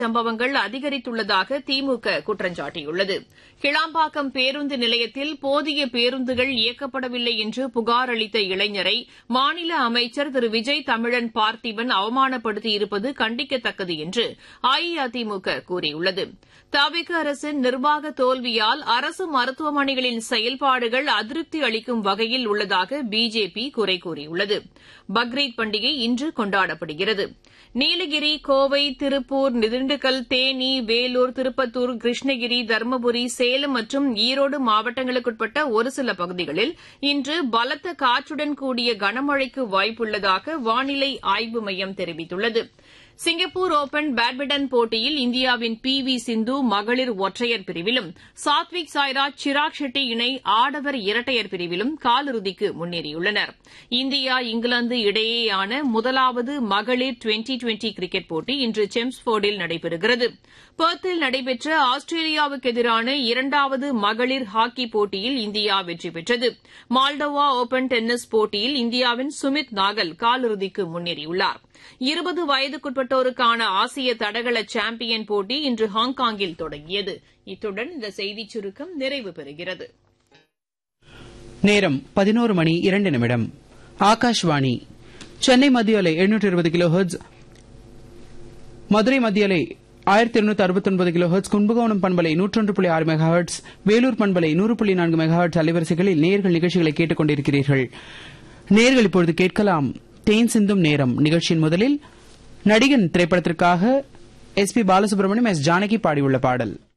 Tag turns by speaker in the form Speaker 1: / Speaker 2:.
Speaker 1: சம்பவங்கள் அதிகரித்துள்ளதாக திமுக குற்றம் சாட்டியுள்ளது கிளாம்பாக்கம் பேருந்து நிலையத்தில் போதிய பேருந்துகள் இயக்கப்படவில்லை என்று புகார் அளித்த இளைஞரை மாநில அமைச்சர் திரு விஜய் தமிழன் பார்த்திபன் அவமானப்படுத்தியிருப்பது கண்டிக்கத்தக்கது என்று அஇஅதிமுக கூறியுள்ளது தவிக அரசின் நிர்வாக தோல்வியால் அரசு மருத்துவமனைகளின் செயல்பாடுகள் அதிருப்தி அளிக்கும் வகையில் உள்ளதாக பிஜேபி குறை கூறியுள்ளது பக்ரீத் பண்டிகை இன்று கொண்டாடப்படுகிறது நீலகிரி கோவை திருப்பூர் திண்டுக்கல் தேனி வேலூர் திருப்பத்தூர் கிருஷ்ணகிரி தருமபுரி சேலம் மற்றும் ஈரோடு மாவட்டங்களுக்குட்பட்ட ஒரு சில பகுதிகளில் இன்று பலத்த காற்றுடன் கூடிய கனமழைக்கு வாய்ப்புள்ளதாக வானிலை ஆய்வு மையம் தெரிவித்துள்ளது சிங்கப்பூர் ஒபன் பேட்மிண்டன் போட்டியில் இந்தியாவின் பி வி சிந்து மகளிர் ஒற்றையர் பிரிவிலும் சாத்விக் சாய்ராஜ் சிராக் ஷெட்டி இணை ஆடவர் இரட்டையர் பிரிவிலும் காலிறுதிக்கு முன்னேறியுள்ளனர் இந்தியா இங்கிலாந்து இடையேயான முதலாவது மகளிர் டுவெண்டி டுவெண்டி கிரிக்கெட் போட்டி இன்று செம்ஸ்போர்டில் நடைபெறுகிறது பெர்த்தில் நடைபெற்ற ஆஸ்திரேலியாவுக்கு எதிரான இரண்டாவது மகளிர் ஹாக்கி போட்டியில் இந்தியா வெற்றி பெற்றது மால்டோவா ஒபன் டென்னிஸ் போட்டியில் இந்தியாவின் சுமித் நாகல் காலிறுதிக்கு முன்னேறியுள்ளார் இருபது வயதுக்குட்பட்டோருக்கான ஆசிய தடகள சாம்பியன் போட்டி இன்று ஹாங்காங்கில் தொடங்கியது இத்துடன் இந்த செய்திச் சுருக்கம் நிறைவு பெறுகிறது
Speaker 2: நேரம் பதினோரு மணி இரண்டு நிமிடம் ஆகாஷ்வாணி சென்னை மத்திய அலை எழுநூற்று இருபது கிலோ ஹெர்ட்ஸ் மதுரை மத்திய அலை ஆயிரத்தி இருநூத்தி அறுபத்தி ஒன்பது கிலோ ஹெர்ட்ஸ் கும்பகோணம் பண்பலை நூற்றொன்று புள்ளி ஆறு மெகா ஹெர்ட்ஸ் வேலூர் பண்பலை நூறு புள்ளி நான்கு மெகா ஹெர்ட்ஸ் அலைவரிசைகளில் நேர்கள் நிகழ்ச்சிகளை கேட்டுக் கொண்டிருக்கிறீர்கள் நேர்கள் இப்பொழுது கேட்கலாம் தேன் சிந்தும் நேரம் நிகழ்ச்சியின் முதலில் நடிகன் திரைப்படத்திற்காக S P Balasubramaniam S Janaki பாடியுள்ள பாடல்